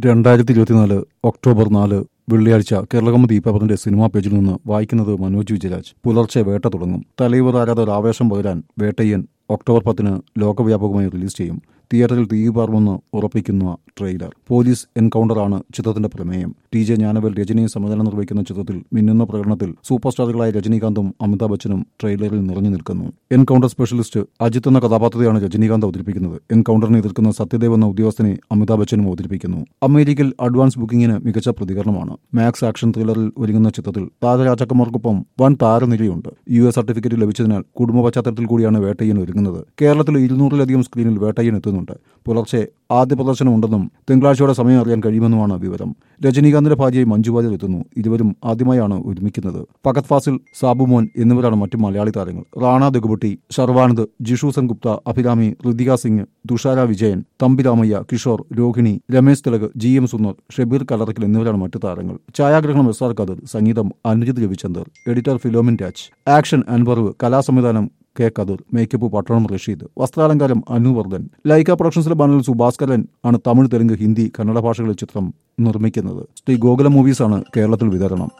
രണ്ടായിരത്തി ഇരുപത്തിനാല് ഒക്ടോബർ നാല് വെള്ളിയാഴ്ച കേരളകൗമുദി പേപ്പറിന്റെ സിനിമാ പേജിൽ നിന്ന് വായിക്കുന്നത് മനോജ് വിജയരാജ് പുലർച്ചെ വേട്ട തുടങ്ങും തലൈവർ ആരാധകർ ആവേശം പകരാൻ വേട്ടയ്യൻ ഒക്ടോബർ പത്തിന് ലോകവ്യാപകമായി റിലീസ് ചെയ്യും തിയേറ്ററിൽ തീപാറുമെന്ന് ഉറപ്പിക്കുന്ന ട്രെയിലർ പോലീസ് എൻകൗണ്ടറാണ് ചിത്രത്തിന്റെ പ്രമേയം ടി ജെ ജ്ഞാനവേൽ രജനിയും സംവിധാനം നിർവഹിക്കുന്ന ചിത്രത്തിൽ മിന്നുന്ന പ്രകടനത്തിൽ സൂപ്പർ സ്റ്റാറുകളായ രജനീകാന്തും അമിതാഭ് ബച്ചനും ട്രെയിലറിൽ നിറഞ്ഞു നിൽക്കുന്നു എൻകൗണ്ടർ സ്പെഷ്യലിസ്റ്റ് അജിത്ത് എന്ന കഥാപാത്രത്തെയാണ് രജനീകാന്ത് അവതരിപ്പിക്കുന്നത് എൻകൗണ്ടറിനെ എതിർക്കുന്ന സത്യദേവ് എന്ന ഉദ്യോഗസ്ഥനെ അമിതാഭ് ബച്ചനും അവതരിപ്പിക്കുന്നു അമേരിക്കയിൽ അഡ്വാൻസ് ബുക്കിംഗിന് മികച്ച പ്രതികരണമാണ് മാക്സ് ആക്ഷൻ ത്രില്ലറിൽ ഒരുങ്ങുന്ന ചിത്രത്തിൽ താരരാജാക്കന്മാർക്കൊപ്പം വൻ താരനിരയുണ്ട് യു എസ് സർട്ടിഫിക്കറ്റ് ലഭിച്ചതിനാൽ കുടുംബ പശ്ചാത്തലത്തിൽ കൂടിയാണ് വേട്ടയ്യൻ ഒരുങ്ങുന്നത് കേരളത്തിൽ ഇരുന്നൂറിലധികം സ്ക്രീനിൽ വേട്ടയ്യൻ എത്തുന്നുണ്ട് പുലർച്ചെ ആദ്യ പ്രദർശനം ഉണ്ടെന്നും തിങ്കളാഴ്ചയോടെ സമയം അറിയാൻ കഴിയുമെന്നുമാണ് വിവരം രജനീകാന്തിന്റെ ഭാര്യയായി മഞ്ജു വാര്യർ എത്തുന്നു ഇരുവരും ആദ്യമായാണ് ഒരുമിക്കുന്നത് ഫഗത് ഫാസിൽ സാബുമോൻ എന്നിവരാണ് മറ്റു മലയാളി താരങ്ങൾ റാണ ദഗുബട്ടി ഷർവാനന്ദ് ജിഷു സെൻഗുപ്ത അഭിരാമി ഋതിക സിംഗ് തുഷാര വിജയൻ തമ്പിരാമയ്യ കിഷോർ രോഹിണി രമേശ് തിലക് ജി എം സുന്ദർ ഷബീർ കലറക്കൽ എന്നിവരാണ് മറ്റു താരങ്ങൾ ഛായാഗ്രഹണം എസ് ആർ ഖദർ സംഗീതം അനുജിത് രവിചന്ദർ എഡിറ്റർ ഫിലോമിൻ രാജ് ആക്ഷൻ അൻവറവ് കലാസംവിധാനം കെ കദൂർ മേക്കപ്പ് പട്ടണം റഷീദ് വസ്ത്രാലങ്കാരം അനുവർദ്ധൻ ലൈക്ക പ്രൊഡക്ഷൻസിലെ ബാനറിൽ സുഭാസ്കരൻ ആണ് തമിഴ് തെലുങ്ക് ഹിന്ദി കന്നഡ ഭാഷകളിൽ ചിത്രം നിർമ്മിക്കുന്നത് ശ്രീ ഗോകുലം മൂവീസാണ് കേരളത്തിൽ വിതരണം